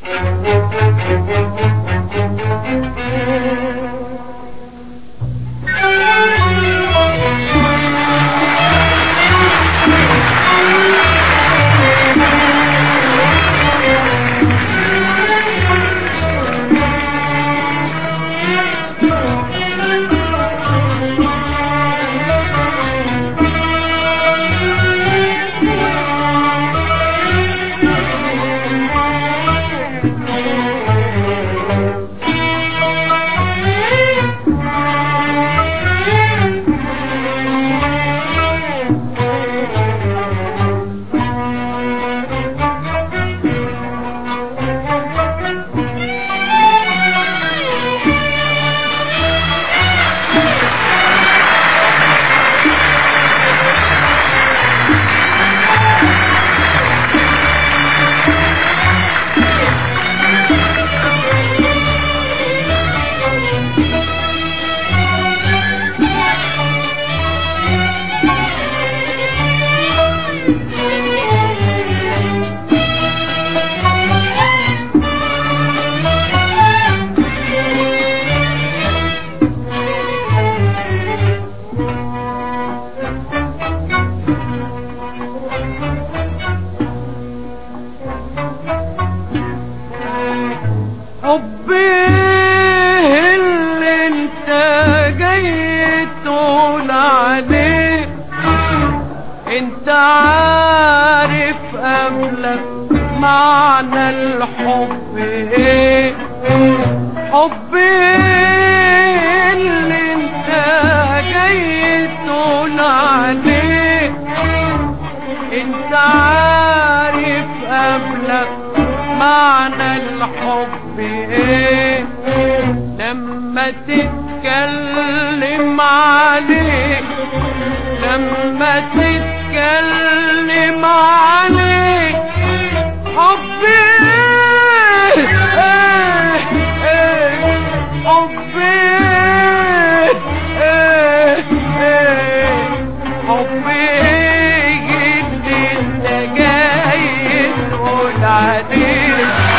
حبي اللي انت جاي تقول عليه انت عارف قبلك معنى الحب ايه حبي اللي انت جاي تقول عليه انت عارف قبلك معنى الحب ايه لما تتكلم عليه لما تتكلم عليه حبي ايه ايه حبي ايه ايه حبي اللي انت جاي تقول عليه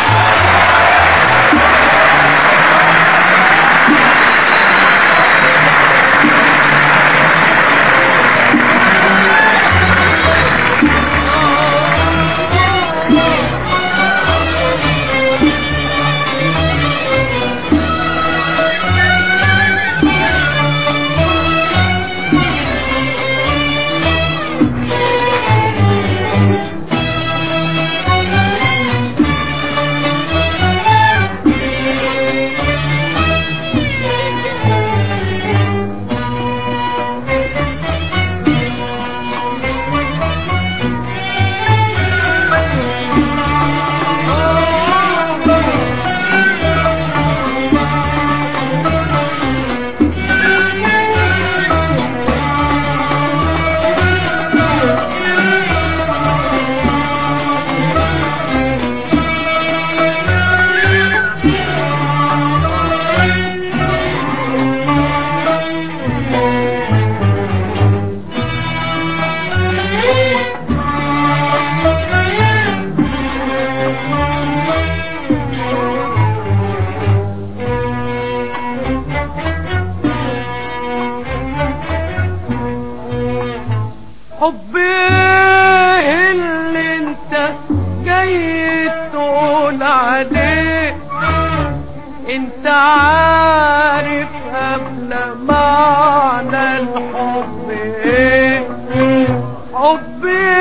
حبي اللي انت جاي تقول عليه انت عارف قبل معنى الحب ايه حبي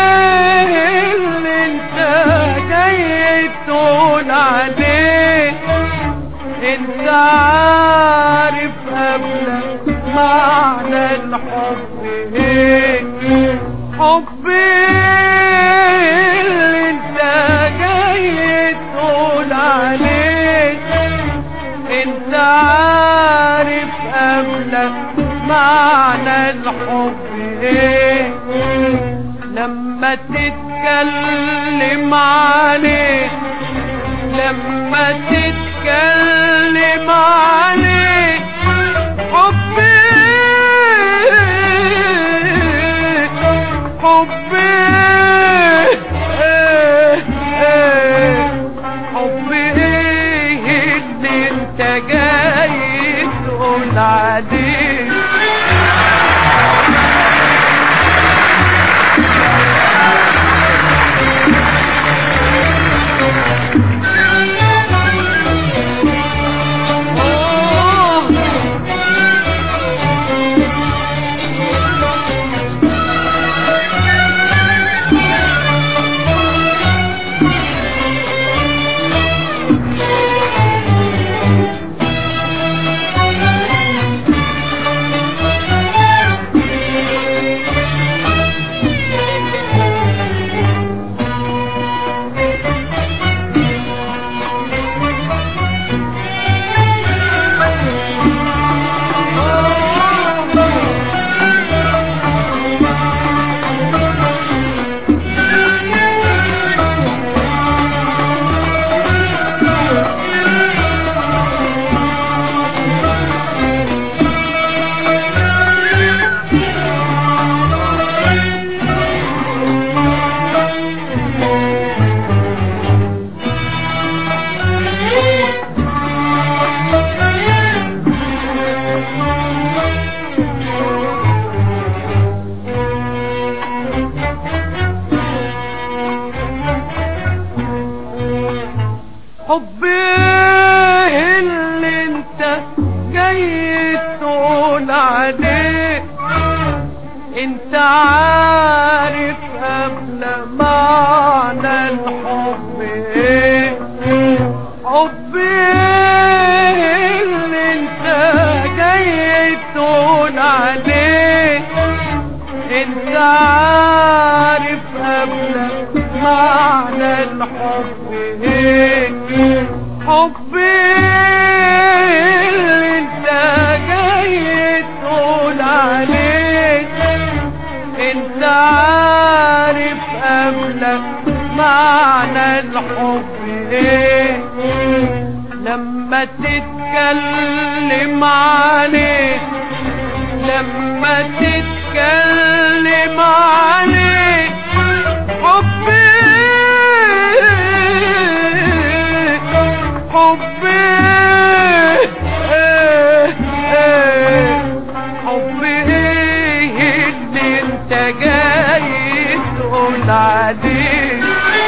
اللي انت جاي تقول عليه انت عارف قبل معنى الحب ايه حبي اللي انت جاي تقول عليه انت عارف قبلك معنى الحب ايه لما تتكلم عليه لما تتكلم عليه حبي حبي إيه إيه حبي حب ايه اللي انت جاي تقول عليه حبي اللي انت جاي تقول عليه انت عارف قبل معنى الحب ايه حبي اللي انت جاي تقول عليه انت عارف قبل معنى الحب ايه حبي اللي انت جاي تقول عليه انت عارف قبلك معنى الحب ايه لما تتكلم عليه لما تتكلم عليه حبي حبي حبي اللي انت جاي تقول عليه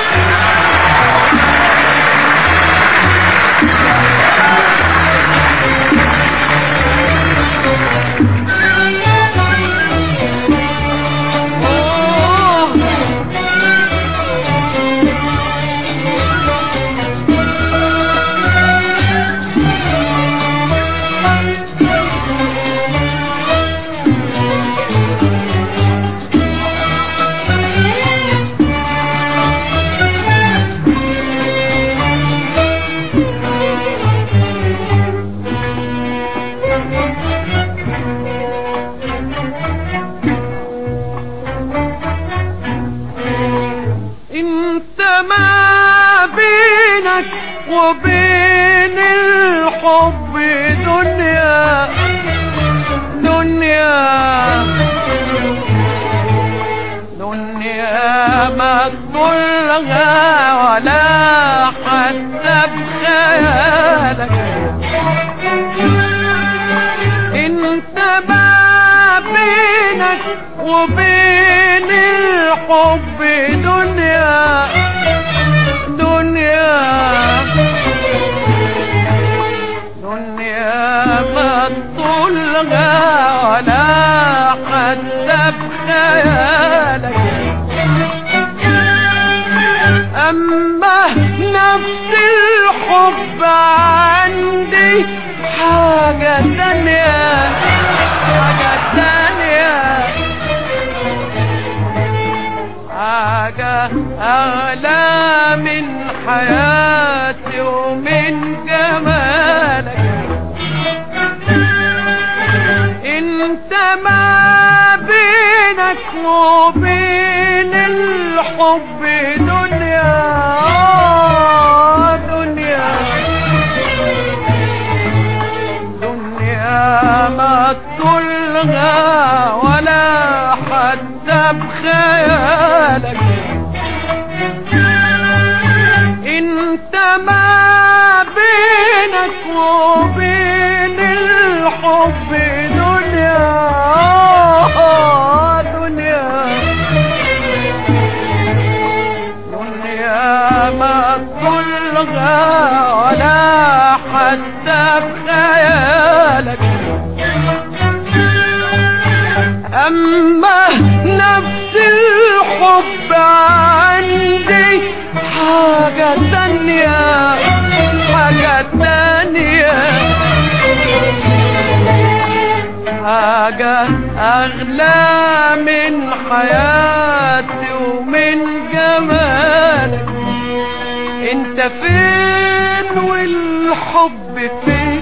انت ما بينك وبين الحب دنيا دنيا دنيا ما تطولها ولا حتى بخيالك انت ما بينك وبين الحب دنيا دنيا دنيا ما تطولها ولا حتى بخيالك أما نفس الحب عندي حاجة تانية حاجة تانية حاجة أغلى من حياتي ومن جمالك انت ما بينك وبين الحب دنيا دنيا دنيا ما تطولها ولا حتى بخيالك انت ما بينك وبين الحب دنيا آه، دنيا دنيا ما تطلها ولا حتى بخيالك اما نفس الحب عندي حاجة تانية حاجة تانية حاجة أغلى من حياتي ومن جمالك انت فين والحب فين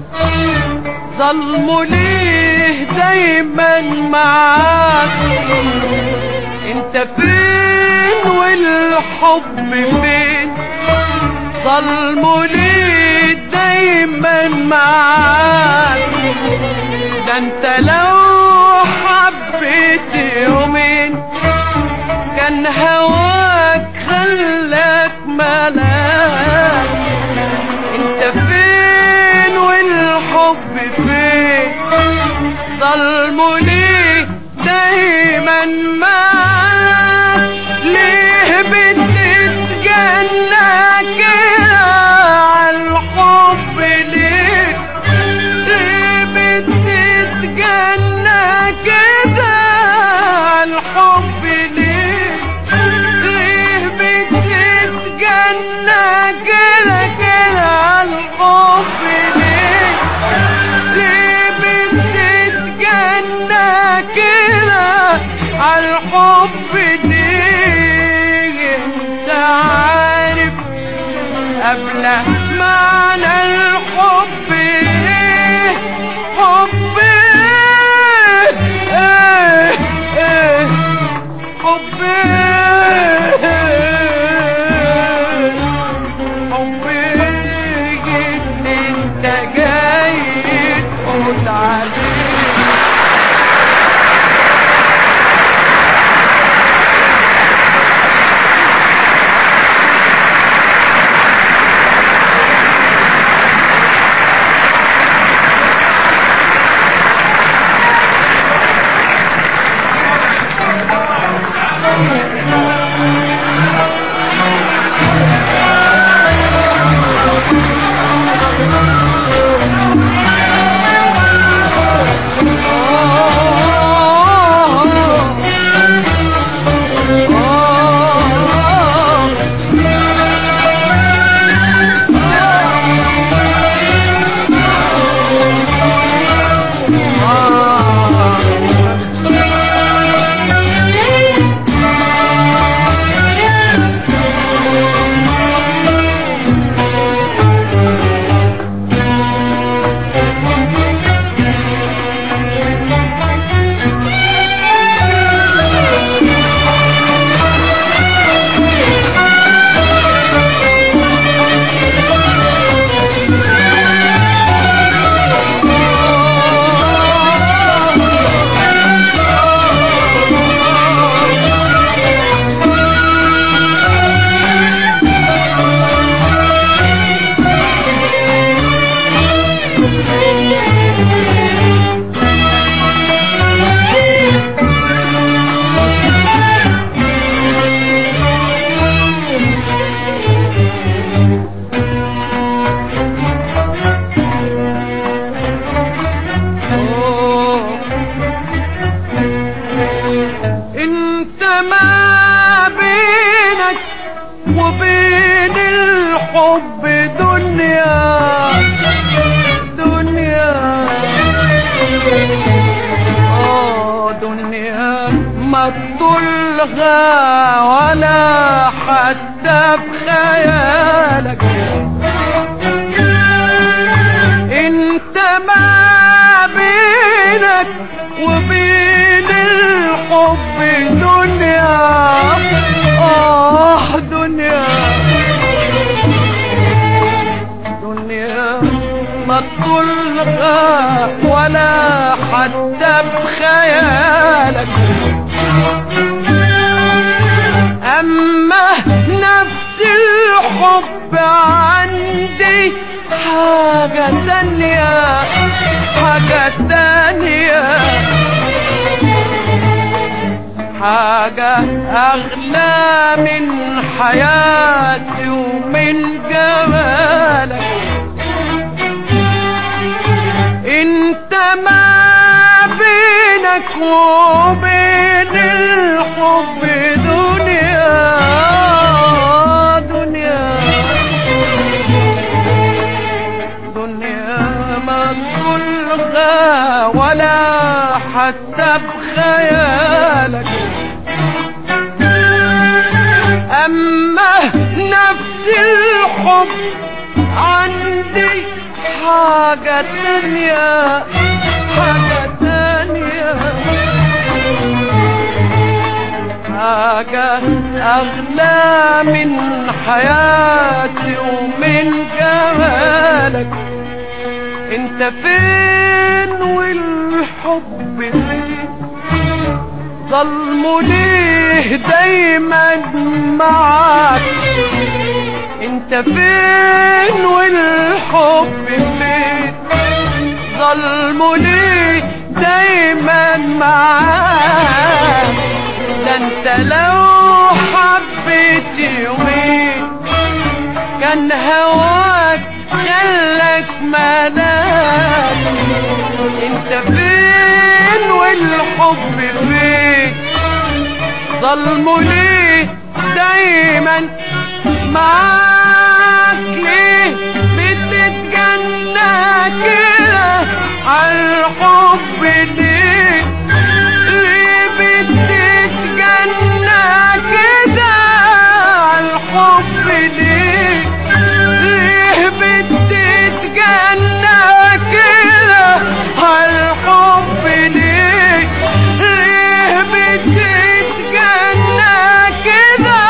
ظلمه ليه دايما معاك انت فين والحب فين ظلمه ليه دايما معاك ده انت لو حبيت يومين كان هواك خلاك ملاك انت فين والحب فين ظلمه ليه دايما معاك ليه بتتجنى كده عالحب ليه ليه بتتجنى كده عالحب ليه ليه بتتجنى كده كده عالحب ليه ليه بتتجنى كده عالحب ليه انت عارف قبل معنى الحب ايه حب ايه ايه ايه حب ايه حب ايه اللي انت جاي تقول عليه انت ما بينك وبين الحب دنيا دنيا اه دنيا ما تطلها ولا حتى بخيالك انت ما بينك وبين الحب دنيا اه دنيا دنيا ما تطلها ولا حتى بخيالك اما نفس الحب عندي حاجة تانية حاجة تانية حاجة أغلى من حياتي ومن جمالك انت ما بينك وبين الحب دنيا دنيا دنيا ما تلغى ولا حتى بخيالك اما نفس الحب عندي حاجة تانية حاجة تانية حاجة أغلى من حياتي ومن جمالك انت فين والحب فين ظلمه ليه دايما معاك انت فين والحب فين ظلمه ليه دايما معاك ده انت لو حبيت يومين كان هواك خلك ملاك انت فين والحب فين ظلمه ليه دايما معاك ليه بتتجنى كده عالحب ليه ليه بتتجنى كده عالحب ليه ليه بتتجنى كده عالحب ليه ليه بتتجنى كده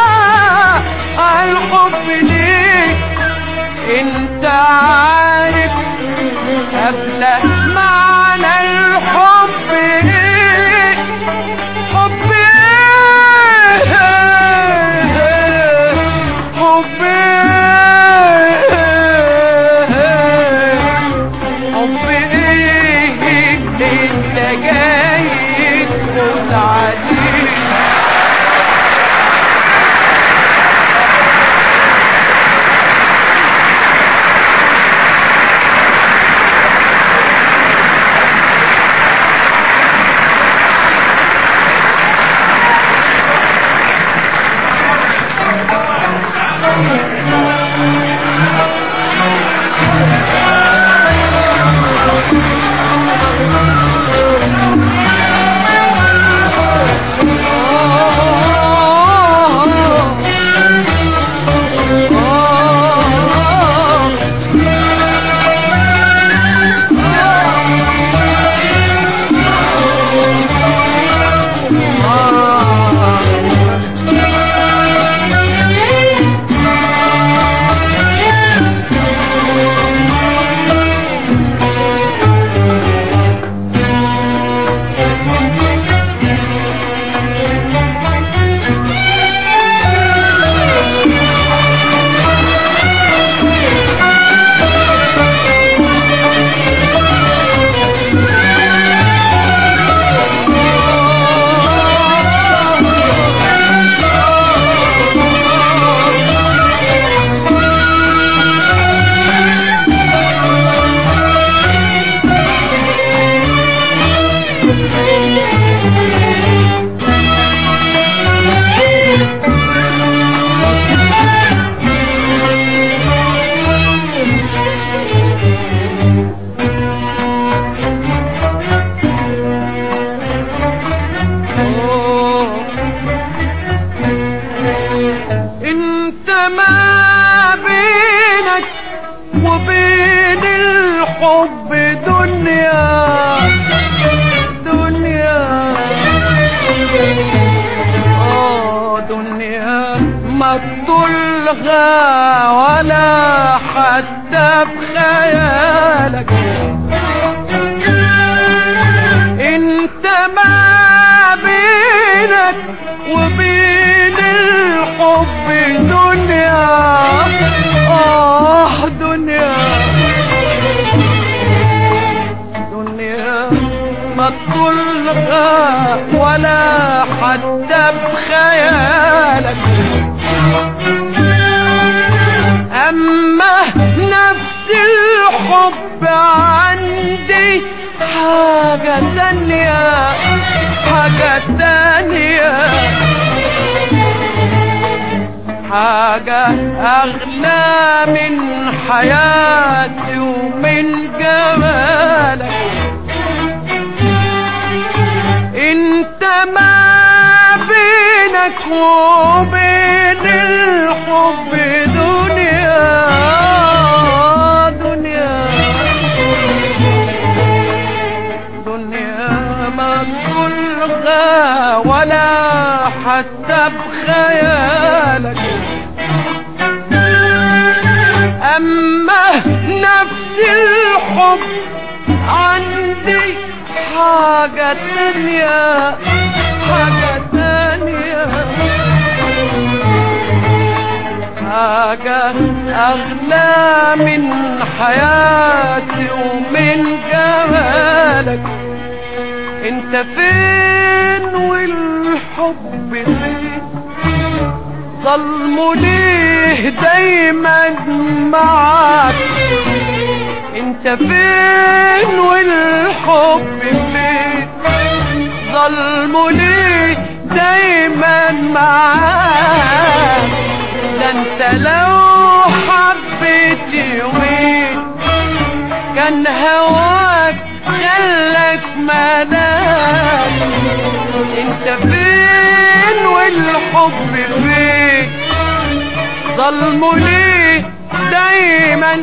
عالحب ليه انت عارف قبل معنى الحب ايه حب ايه حب ايه حب ايه انت جاي تقول عليه انت ما بينك وبين الحب دنيا دنيا اه دنيا ما تلغى ولا حتى بخيالك انت ما بينك وبين الحب دنيا اه دنيا الغى ولا حتى بخيالك اما نفس الحب عندي حاجة تانية حاجة تانية حاجة أغلى من حياتي ومن جمالك انت ما بينك وبين الحب دنيا دنيا دنيا ما تلغى ولا حتى بخيالك اما نفس الحب عندي حاجة تانية حاجة تانية حاجة أغلى من حياتي ومن جمالك انت فين والحب فين ظلمه ليه دايما معاك انت فين والحب فين ظلمه ليه دايما معاك ده انت لو حبيت يومين كان هواك خلك ملاك انت فين والحب فين ظلمه ليه دايما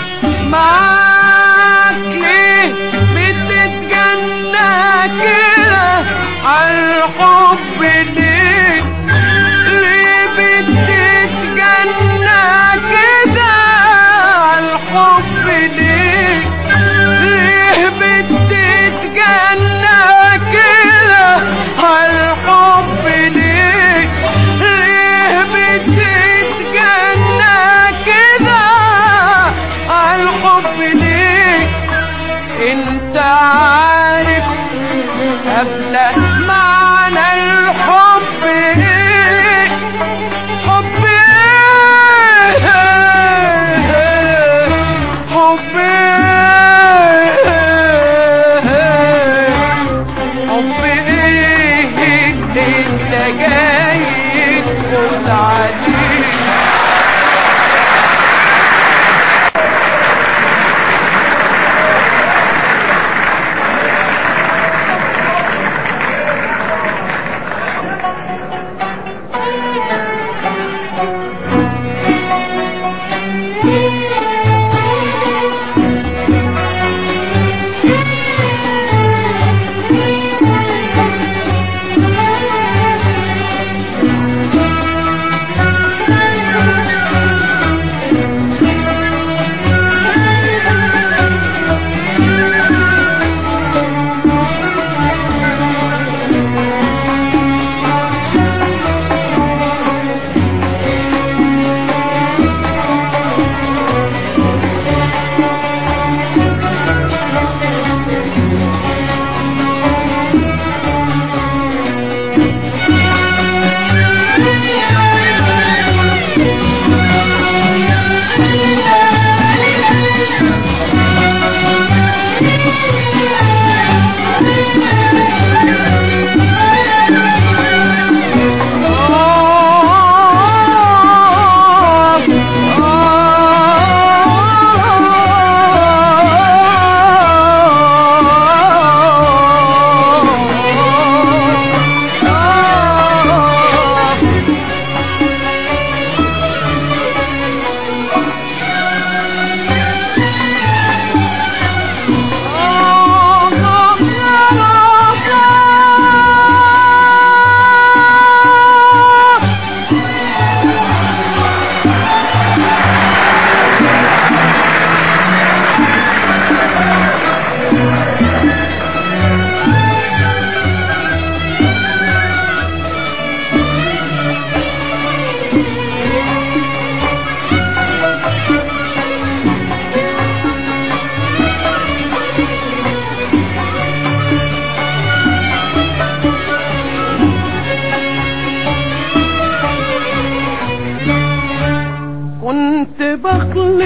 معاك ليه بتتجنى كده عالحب ليه ليه بتتجنى كده عالحب ليه ليه بتتجنى كده عالحب ليه ليه بتتجنى كده عالحب ليه انت عارف قبل معنى الحب ايه حب ايه حب ايه حب ايه انت جاي تقول عليه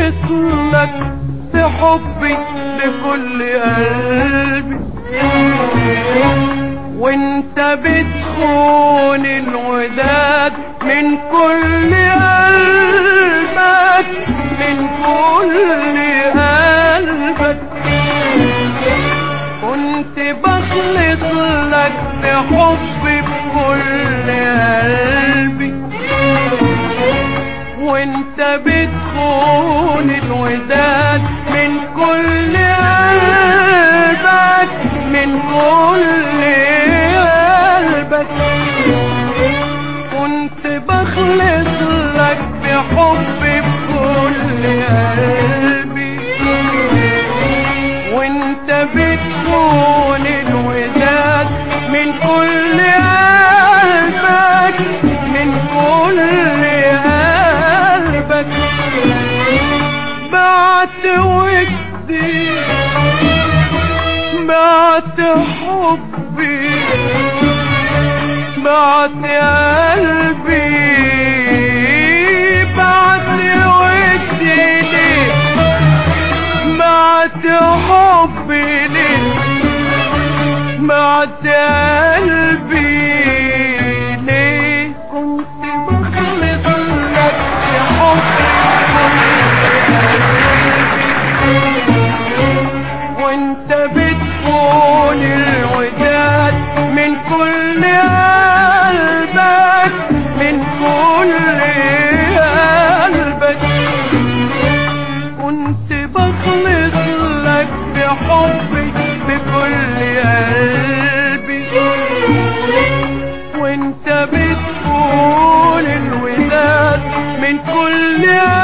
بخلص لك بحبي بكل قلبي وانت بتخون الوداد من كل قلبك من كل قلبك كنت بخلص لك بحبي بكل قلبي وانت بتخون الوداد من كل قلبك من كل قلبك كنت بخلص لك بحبي بكل قلبي وانت بتكون الوداد من كل قلبك من كل قلبك بعت ودي بعت حبي بعت قلبي بعت ودي ليه بعت حبي ليه بعت قلبي ليه كنت بخلص لك بحبي وانت بتكون الوداد من كل قلبك من كل قلبك كنت بخلص لك بحبي بكل قلبي وانت بتقول الوداد من كل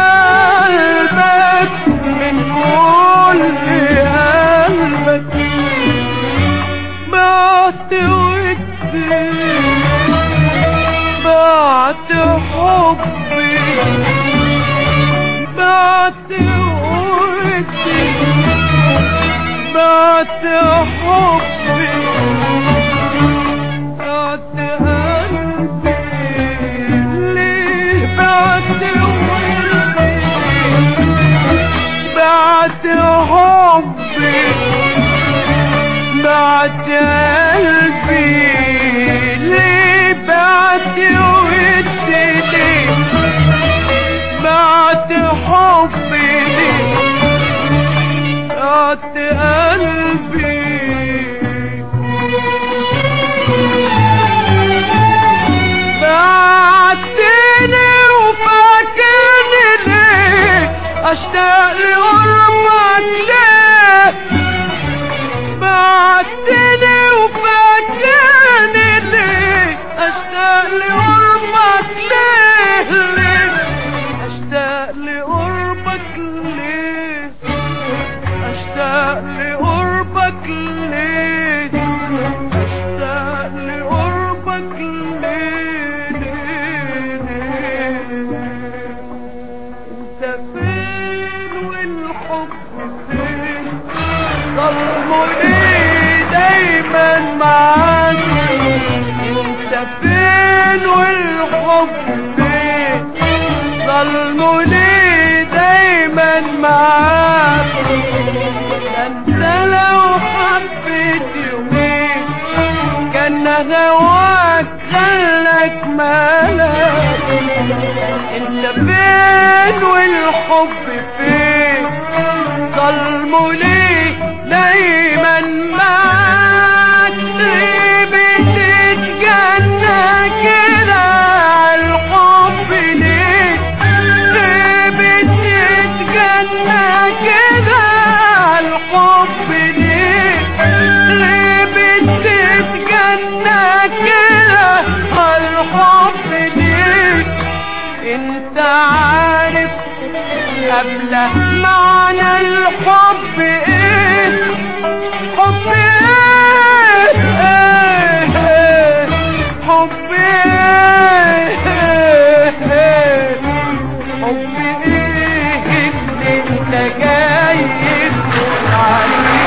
قلبك من كل قلبك بعت ودي بعت حبي بعت ودي بعت حبي بعت قلبي ليه بعت ودي بعت حبي بعت قلبي ليه بعت ودي ليه بعت حبي ليه بعت قلبي بعتني وفاكرني ليه اشتاق لقربك ليه بعتني وفاكرني ليه اشتاق لقربك ليه ليه اشتاق لقربك ليه اشتاق لقربك ليه اشتاق لقربك ليه ليه ليه انت فين والحب فين ظلموا ليه دايما معاك انت فين والحب فين ظلموا ليه دايما معاك ده انت لو حبيت يومين كان هواك خلك مالك انت فين والحب فين ظلموا ليه دايما معاك ليه بتتجنى كده عالحب ليه ليه بتتجنى كده عالحب ليه ليه بتتجنى كده عالحب ليه انت عارف قبل معنى الحب ايه حب ايه إيه، إيه، حب ايه إيه، حب ايه اللي انت جاي تقول عليه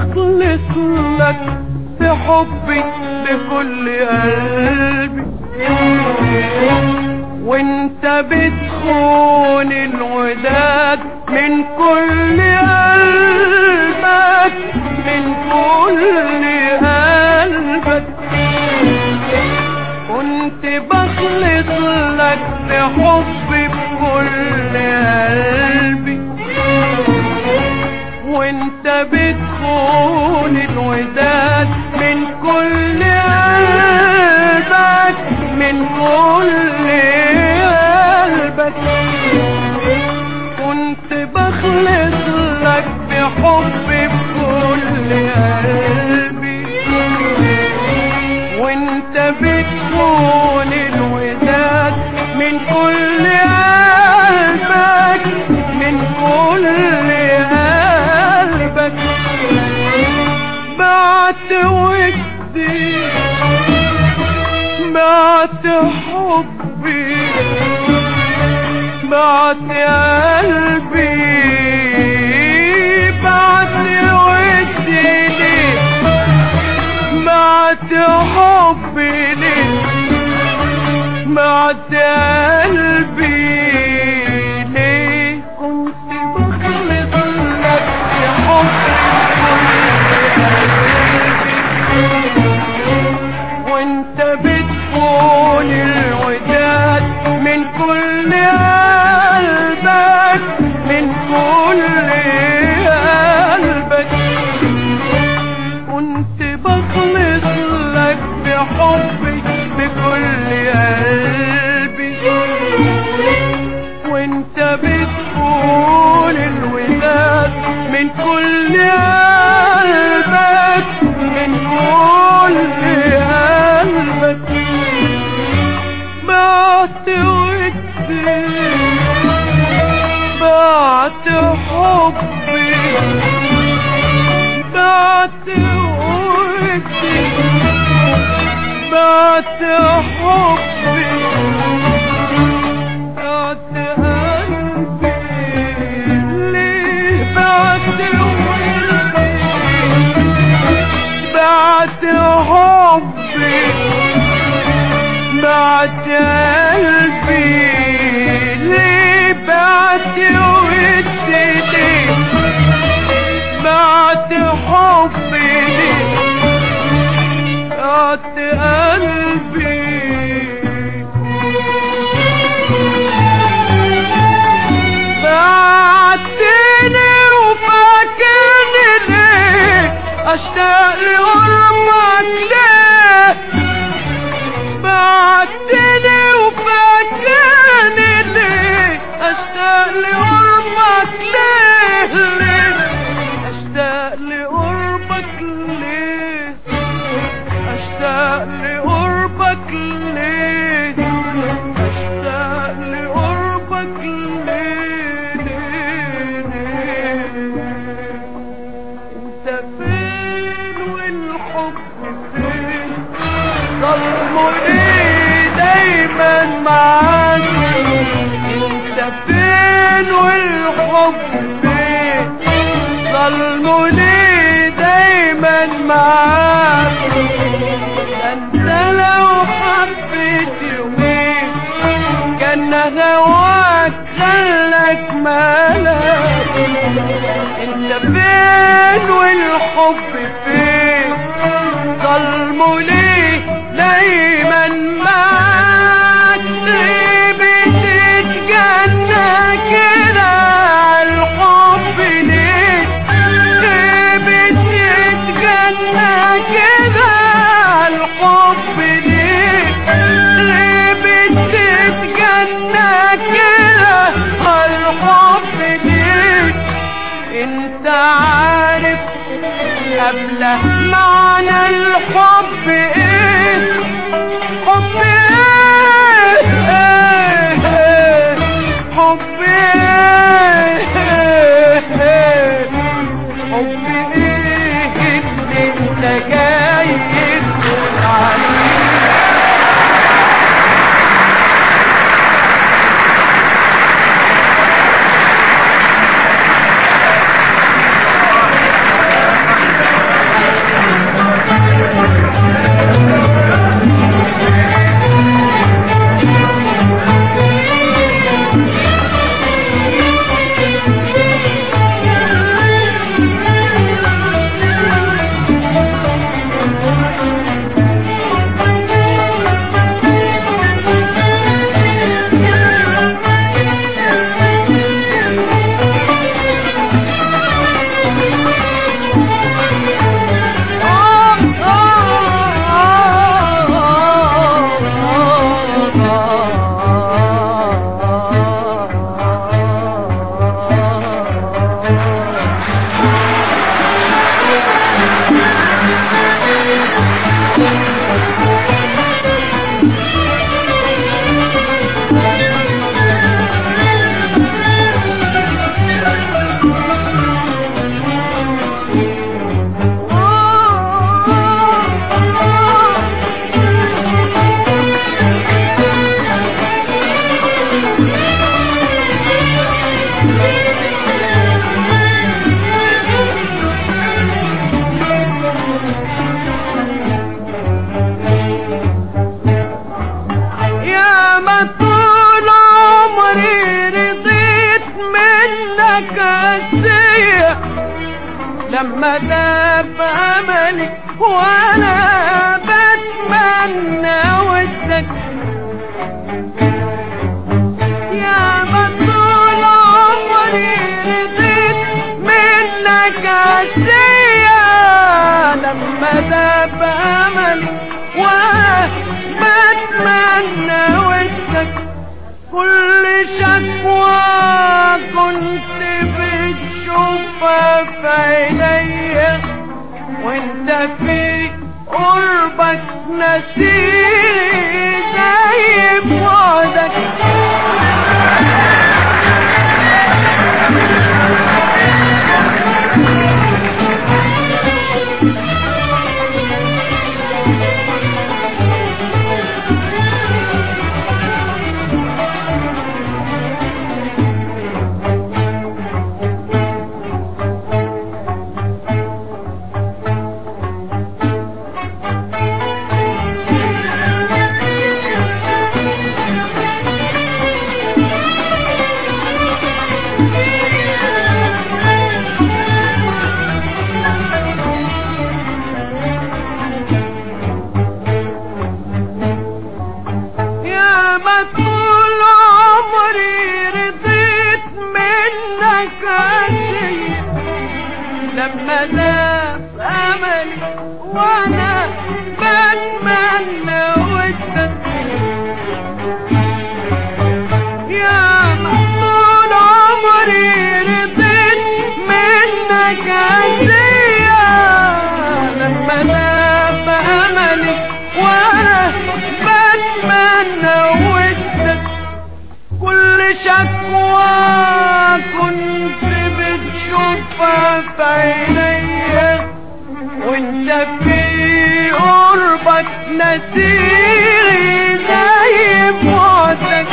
بخلص لك بحبي بكل قلبي وانت بتخون الوداد من كل قلبك من كل قلبك كنت بخلص لك بحبي بكل قلبي وانت بتخون الوداد من كل قلبك من كل قلبك كنت بخلص لك بحبي بكل قلبي وانت بتكون الوداد من كل قلبك من كل قلبك بعت ودي بعت حبي بعت قلبي بعت ودي ليه بعت حبي ليه بعت قلبي ليه كنت بخلص لك بحبي وانت بتكون الوداد من كل قلبك من كل قلبك كنت بخلص لك بحبي بكل قلبي وانت بتقول الوداد من كل قلبك من كل قلبك بعت ودي بعت حبي بعت ودي بعت حبي بعت قلبي ليه بعت ودي بعت حبي بعت قلبي ليه بعت ودي ليه بعت حبي ليه بعت قلبي بعتني وفاكرني ليه اشتاق لقربك ليه بعتني وفاكرني ليه اشتاق لقربك ليه ليه اشتاق لقربك ليه اشتاق لقربك ليه اشتاق لقربك ليه ليه ليه انت فين والحب فين ظلمني دايما معاك انت فين والحب فين ظلمني دايما معاك ده انت لو حبيت يومين كان هواك خلك مالك انت فين والحب فين ظلموا ليه دايما معاك ليه بتتجنى كده عالحب ليه ليه بتتجنى كده عالحب ليه ليه بتتجنى كده عالحب ليه انت عارف قبل معنى الحب ايه حب ايه ايه ايه حب ايه ايه حب ايه اللي انت جاي تقول عليه ذاب املي وبتمنى ودك كل شكوى كنت بتشوفها في عينيا وانت في قربك نسيني زي بعدك يا ما طول عمري رضيت منك عشية لما ذاب املي وانا بتمنى ودك يا ما طول عمري رضيت منك عشية لما ذاب املي وانا بتمنى ودك كل شكوى كنت بتشوفها في عينيا وانت في قربك نسيري زي بعدك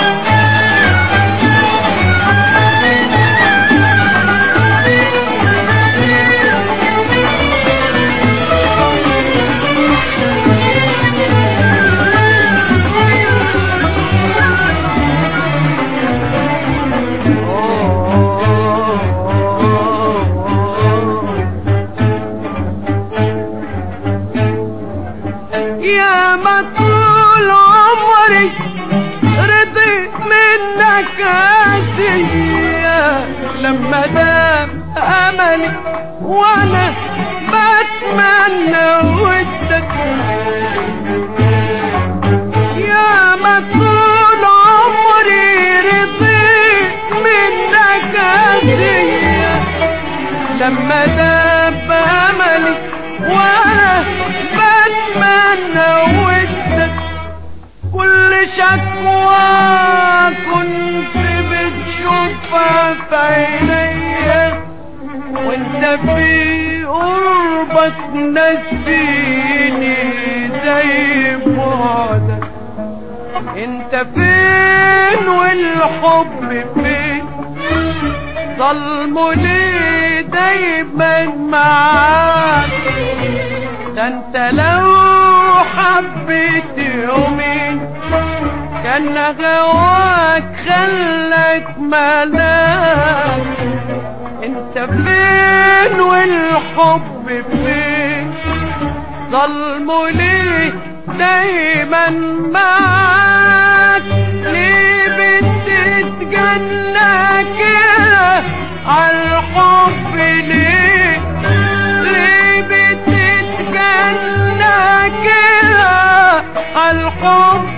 يا ما طول عمري رضيت منك عشية لما دام املي وانا بتمنى ودك يا ما طول عمري رضيت منك عشية لما داب املي وانا بتمنى ودك كل شكوى كنت بتشوفها في عينيا وانت في قربك نسيني زي بعدك انت فين والحب فين ظلمه ليه دايما معاك ده انت لو حبيت يومين كان غواك خلك ملاك انت فين والحب فين ظلمه ليه دايما معاك ليه بتتجنى كده عالحب ليه ليه بتتجنى كده عالحب